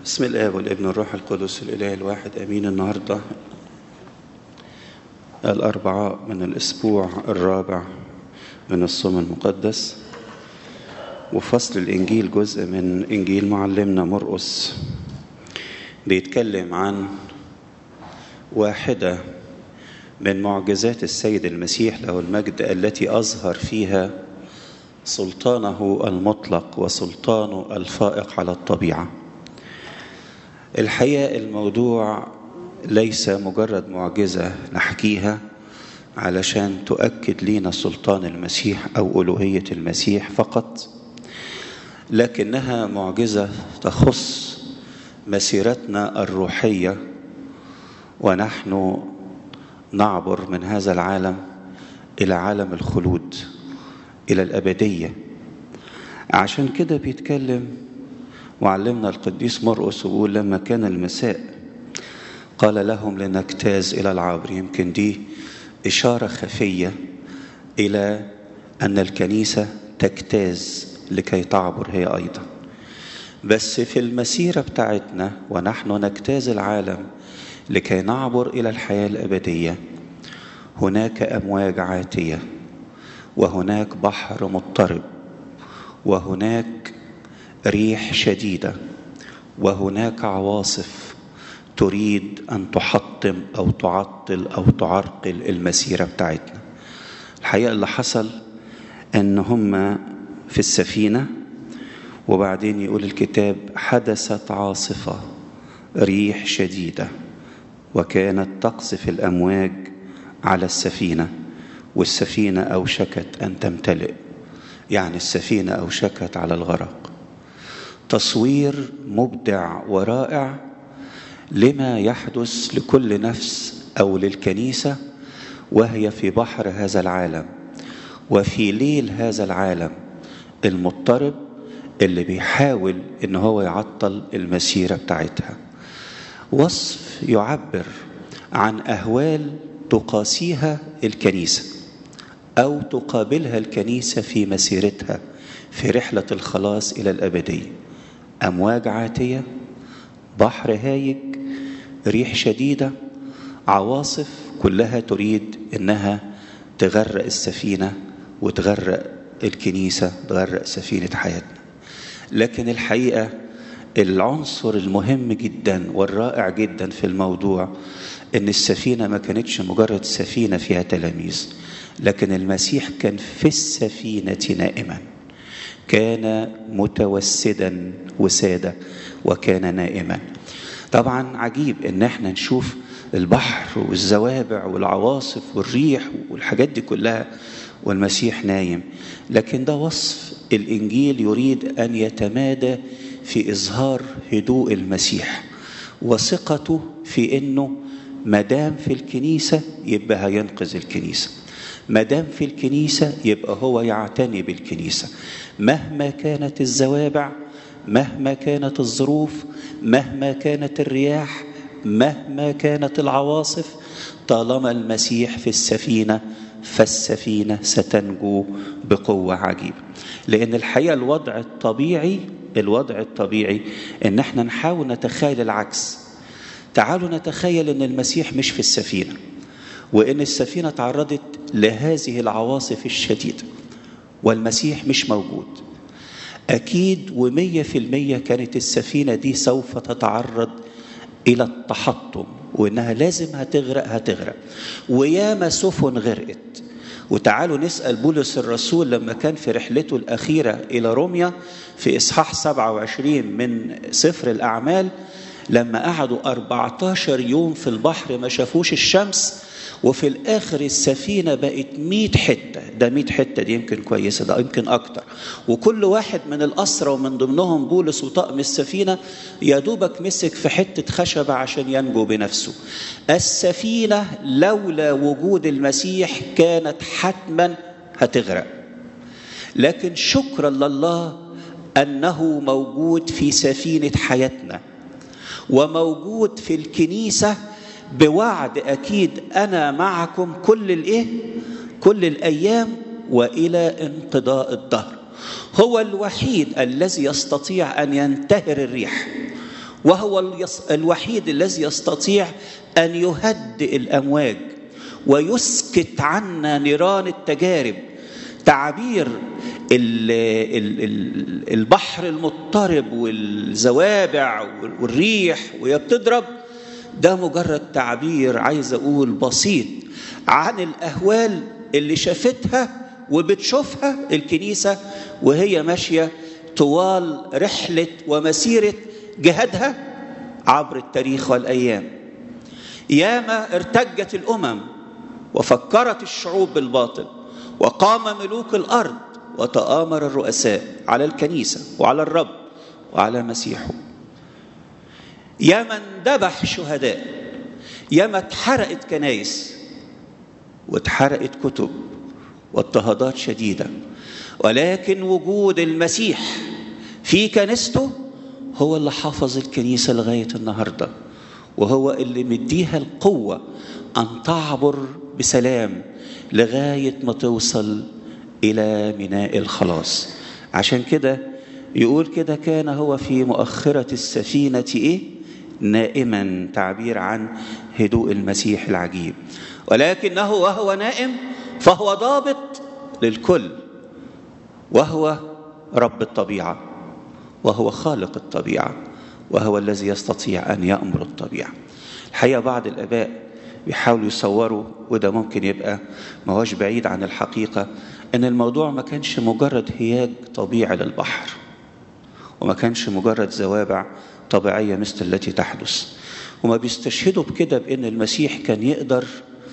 بسم الآب والابن والروح القدس الإله الواحد أمين النهاردة الأربعاء من الأسبوع الرابع من الصوم المقدس وفصل الإنجيل جزء من إنجيل معلمنا مرقس بيتكلم عن واحدة من معجزات السيد المسيح له المجد التي أظهر فيها سلطانه المطلق وسلطانه الفائق على الطبيعه الحقيقه الموضوع ليس مجرد معجزه نحكيها علشان تؤكد لنا سلطان المسيح او الوهيه المسيح فقط لكنها معجزه تخص مسيرتنا الروحيه ونحن نعبر من هذا العالم الى عالم الخلود الى الابديه عشان كده بيتكلم معلمنا القديس مرقس ويقول لما كان المساء قال لهم لنجتاز الى العبر يمكن دي اشاره خفيه الى ان الكنيسه تجتاز لكي تعبر هي ايضا بس في المسيره بتاعتنا ونحن نجتاز العالم لكي نعبر الى الحياه الابديه هناك امواج عاتيه وهناك بحر مضطرب وهناك ريح شديده وهناك عواصف تريد ان تحطم او تعطل او تعرقل المسيره بتاعتنا الحقيقه اللي حصل ان هم في السفينه وبعدين يقول الكتاب حدثت عاصفه ريح شديده وكانت تقذف الامواج على السفينه والسفينه اوشكت ان تمتلئ يعني السفينه اوشكت على الغرق تصوير مبدع ورائع لما يحدث لكل نفس او للكنيسه وهي في بحر هذا العالم وفي ليل هذا العالم المضطرب اللي بيحاول ان هو يعطل المسيره بتاعتها وصف يعبر عن اهوال تقاسيها الكنيسه او تقابلها الكنيسه في مسيرتها في رحله الخلاص الى الابديه امواج عاتيه بحر هايج ريح شديده عواصف كلها تريد انها تغرق السفينه وتغرق الكنيسه تغرق سفينه حياتنا لكن الحقيقه العنصر المهم جدا والرائع جدا في الموضوع ان السفينه ما كانتش مجرد سفينه فيها تلاميذ لكن المسيح كان في السفينه نائما كان متوسدا وساده وكان نائما طبعا عجيب ان احنا نشوف البحر والزوابع والعواصف والريح والحاجات دي كلها والمسيح نايم لكن ده وصف الانجيل يريد ان يتمادى في اظهار هدوء المسيح وثقته في انه ما دام في الكنيسه يبقى هينقذ الكنيسه ما دام في الكنيسه يبقى هو يعتني بالكنيسه مهما كانت الزوابع مهما كانت الظروف مهما كانت الرياح مهما كانت العواصف طالما المسيح في السفينه فالسفينه ستنجو بقوه عجيبه لان الحقيقه الوضع الطبيعي الوضع الطبيعي ان احنا نحاول نتخيل العكس تعالوا نتخيل ان المسيح مش في السفينه وان السفينه تعرضت لهذه العواصف الشديده والمسيح مش موجود اكيد ومية في المية كانت السفينه دي سوف تتعرض الى التحطم وانها لازم هتغرق هتغرق وياما سفن غرقت وتعالوا نسأل بولس الرسول لما كان في رحلته الأخيرة إلى روميا في إصحاح 27 من سفر الأعمال لما قعدوا 14 يوم في البحر ما شافوش الشمس وفي الآخر السفينة بقت 100 حتة ده 100 حتة دي يمكن كويسة ده يمكن أكتر وكل واحد من الأسرة ومن ضمنهم بولس وطقم السفينة يا دوبك مسك في حتة خشبة عشان ينجو بنفسه السفينة لولا وجود المسيح كانت حتما هتغرق لكن شكرا لله أنه موجود في سفينة حياتنا وموجود في الكنيسة بوعد أكيد أنا معكم كل الإيه؟ كل الأيام وإلى انقضاء الدهر هو الوحيد الذي يستطيع أن ينتهر الريح وهو اليص- الوحيد الذي يستطيع ان يهدئ الامواج ويسكت عنا نيران التجارب تعابير ال- ال- ال- البحر المضطرب والزوابع والريح وهي بتضرب ده مجرد تعبير عايز اقول بسيط عن الاهوال اللي شافتها وبتشوفها الكنيسه وهي ماشيه طوال رحله ومسيره جهادها عبر التاريخ والايام ياما ارتجت الامم وفكرت الشعوب بالباطل وقام ملوك الارض وتآمر الرؤساء على الكنيسه وعلى الرب وعلى مسيحه ياما اندبح شهداء ياما اتحرقت كنايس واتحرقت كتب واضطهادات شديده ولكن وجود المسيح في كنيسته هو اللي حافظ الكنيسه لغايه النهارده وهو اللي مديها القوه ان تعبر بسلام لغايه ما توصل الى ميناء الخلاص عشان كده يقول كده كان هو في مؤخره السفينه ايه نائما تعبير عن هدوء المسيح العجيب ولكنه وهو نائم فهو ضابط للكل وهو رب الطبيعه وهو خالق الطبيعه وهو الذي يستطيع ان يامر الطبيعه الحقيقه بعض الاباء بيحاولوا يصوروا وده ممكن يبقى ما هوش بعيد عن الحقيقه ان الموضوع ما كانش مجرد هياج طبيعي للبحر وما كانش مجرد زوابع طبيعيه مثل التي تحدث هما بيستشهدوا بكده بان المسيح كان يقدر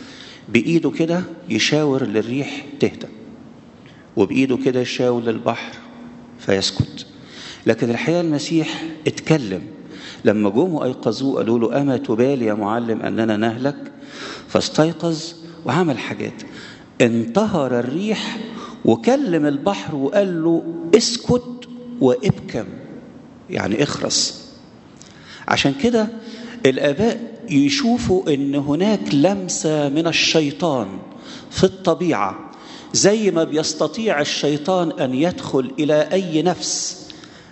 بايده كده يشاور للريح تهدى وبايده كده يشاور للبحر فيسكت لكن الحقيقه المسيح اتكلم لما جم ايقظوه قالوا له اما تبالي يا معلم اننا نهلك فاستيقظ وعمل حاجات انتهر الريح وكلم البحر وقال له اسكت وابكم يعني اخرس عشان كده الاباء يشوفوا ان هناك لمسه من الشيطان في الطبيعه زي ما بيستطيع الشيطان ان يدخل الى اي نفس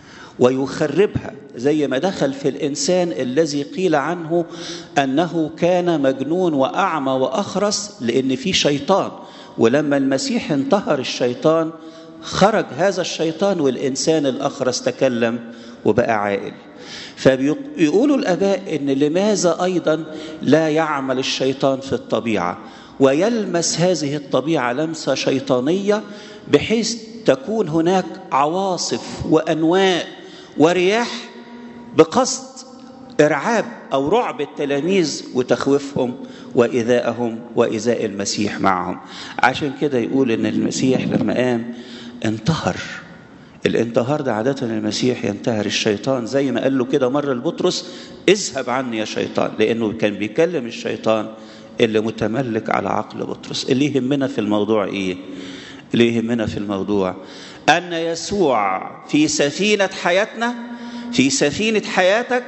ويخربها زي ما دخل في الانسان الذي قيل عنه انه كان مجنون واعمى واخرس لان في شيطان ولما المسيح انتهر الشيطان خرج هذا الشيطان والانسان الاخرس تكلم وبقى عاقل فبيقولوا الاباء ان لماذا ايضا لا يعمل الشيطان في الطبيعه ويلمس هذه الطبيعه لمسه شيطانيه بحيث تكون هناك عواصف وانواء ورياح بقصد ارعاب او رعب التلاميذ وتخويفهم وايذائهم وايذاء المسيح معهم عشان كده يقول ان المسيح لما قام انتهر الانتهار ده عادة المسيح ينتهر الشيطان زي ما قال له كده مرة لبطرس اذهب عني يا شيطان لأنه كان بيكلم الشيطان اللي متملك على عقل بطرس اللي يهمنا في الموضوع إيه اللي يهمنا في الموضوع أن يسوع في سفينة حياتنا في سفينة حياتك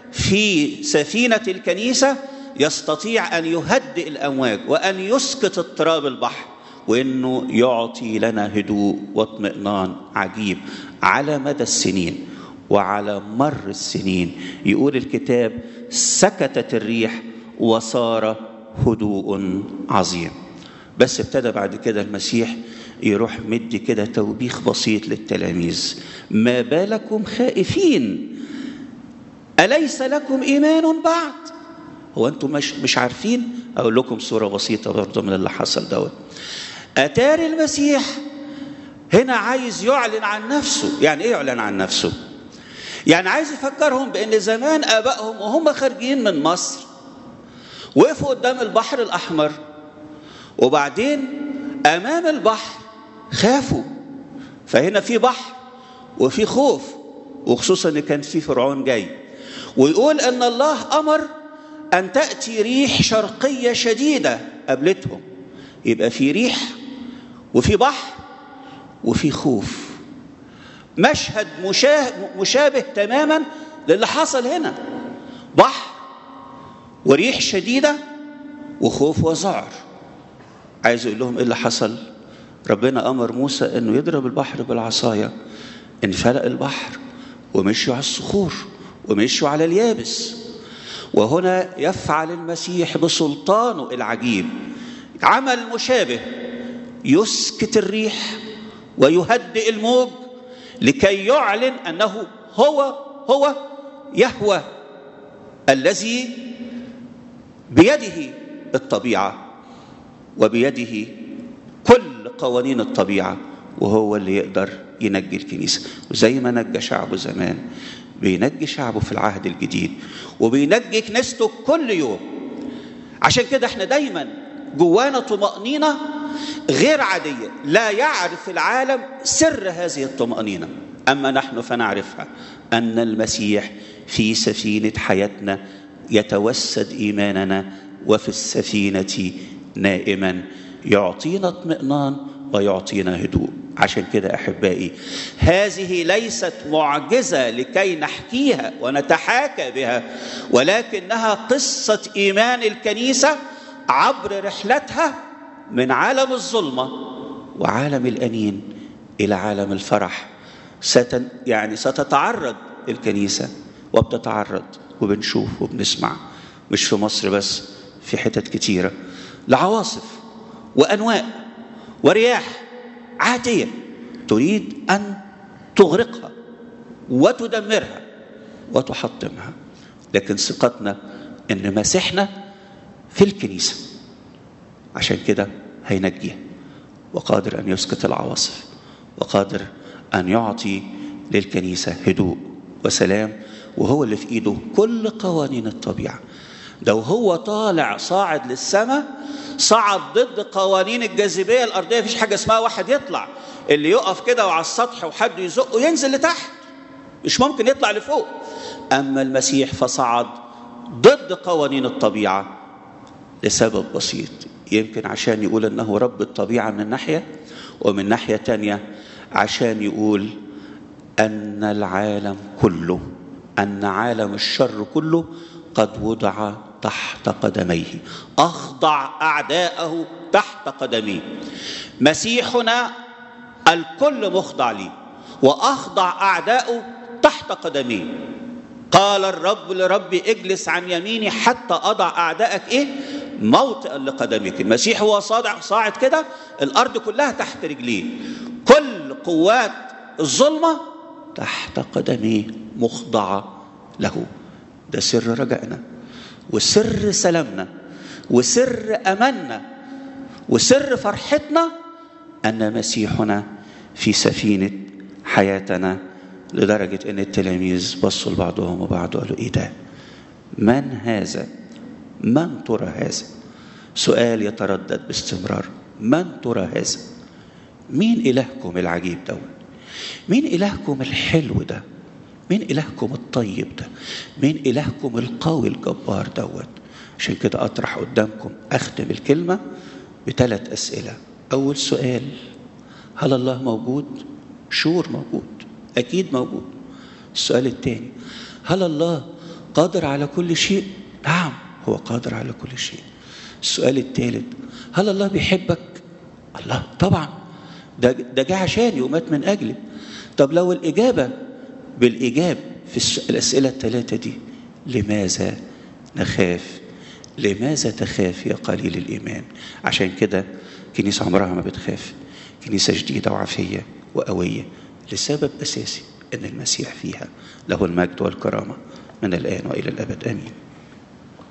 في سفينة الكنيسة يستطيع أن يهدئ الأمواج وأن يسكت اضطراب البحر وانه يعطي لنا هدوء واطمئنان عجيب على مدى السنين وعلى مر السنين يقول الكتاب سكتت الريح وصار هدوء عظيم بس ابتدى بعد كده المسيح يروح مدي كده توبيخ بسيط للتلاميذ ما بالكم خائفين أليس لكم إيمان بعد هو أنتم مش, مش عارفين أقول لكم صورة بسيطة برضه من اللي حصل دوت أتاري المسيح هنا عايز يعلن عن نفسه يعني إيه يعلن عن نفسه يعني عايز يفكرهم بأن زمان آبائهم وهم خارجين من مصر وقفوا قدام البحر الأحمر وبعدين أمام البحر خافوا فهنا في بحر وفي خوف وخصوصا ان كان في فرعون جاي ويقول ان الله امر ان تاتي ريح شرقيه شديده قابلتهم يبقى في ريح وفي بحر وفي خوف مشهد مشابه تماما للي حصل هنا بحر وريح شديده وخوف وذعر عايز يقول لهم ايه اللي حصل ربنا امر موسى انه يضرب البحر بالعصايه انفلق البحر ومشوا على الصخور ومشوا على اليابس وهنا يفعل المسيح بسلطانه العجيب عمل مشابه يسكت الريح ويهدئ الموج لكي يعلن انه هو هو يهوى الذي بيده الطبيعه وبيده كل قوانين الطبيعه وهو اللي يقدر ينجي الكنيسه وزي ما نجى شعبه زمان بينجي شعبه في العهد الجديد وبينجي كنيسته كل يوم عشان كده احنا دايما جوانا طمأنينة غير عادية لا يعرف العالم سر هذه الطمأنينة أما نحن فنعرفها أن المسيح في سفينة حياتنا يتوسد إيماننا وفي السفينة نائما يعطينا اطمئنان ويعطينا هدوء عشان كده احبائي هذه ليست معجزه لكي نحكيها ونتحاكى بها ولكنها قصه ايمان الكنيسه عبر رحلتها من عالم الظلمه وعالم الانين الى عالم الفرح ستن يعني ستتعرض الكنيسه وبتتعرض وبنشوف وبنسمع مش في مصر بس في حتت كتيره لعواصف وانواء ورياح عاتيه تريد ان تغرقها وتدمرها وتحطمها لكن ثقتنا ان مسيحنا في الكنيسه عشان كده هينجيها وقادر ان يسكت العواصف وقادر ان يعطي للكنيسه هدوء وسلام وهو اللي في ايده كل قوانين الطبيعه ده وهو طالع صاعد للسماء صعد ضد قوانين الجاذبيه الارضيه مفيش حاجه اسمها واحد يطلع اللي يقف كده وعلى السطح وحد يزقه ينزل لتحت مش ممكن يطلع لفوق اما المسيح فصعد ضد قوانين الطبيعه لسبب بسيط يمكن عشان يقول انه رب الطبيعه من ناحيه ومن ناحيه تانية عشان يقول ان العالم كله ان عالم الشر كله قد وضع تحت قدميه اخضع اعداءه تحت قدميه مسيحنا الكل مخضع لي واخضع اعداؤه تحت قدميه قال الرب لربي اجلس عن يميني حتى اضع اعدائك ايه موطئا لقدمك المسيح هو صاعد صاعد كده الارض كلها تحت رجليه كل قوات الظلمه تحت قدميه مخضعه له ده سر رجائنا وسر سلامنا وسر املنا وسر فرحتنا ان مسيحنا في سفينه حياتنا لدرجه ان التلاميذ بصوا لبعضهم وبعض قالوا ايه ده من هذا من ترى هذا سؤال يتردد باستمرار من ترى هذا مين الهكم العجيب دوت مين الهكم الحلو ده مين إلهكم الطيب ده مين إلهكم القوي الجبار دوت عشان كده أطرح قدامكم أختم الكلمة بثلاث أسئلة أول سؤال هل الله موجود شور موجود أكيد موجود السؤال الثاني هل الله قادر على كل شيء نعم هو قادر على كل شيء السؤال الثالث هل الله بيحبك الله طبعا ده ده جه عشاني ومات من اجلي طب لو الاجابه بالإجاب في الأسئلة الثلاثة دي لماذا نخاف لماذا تخاف يا قليل الإيمان عشان كده كنيسة عمرها ما بتخاف كنيسة جديدة وعافية وقوية لسبب أساسي أن المسيح فيها له المجد والكرامة من الآن وإلى الأبد آمين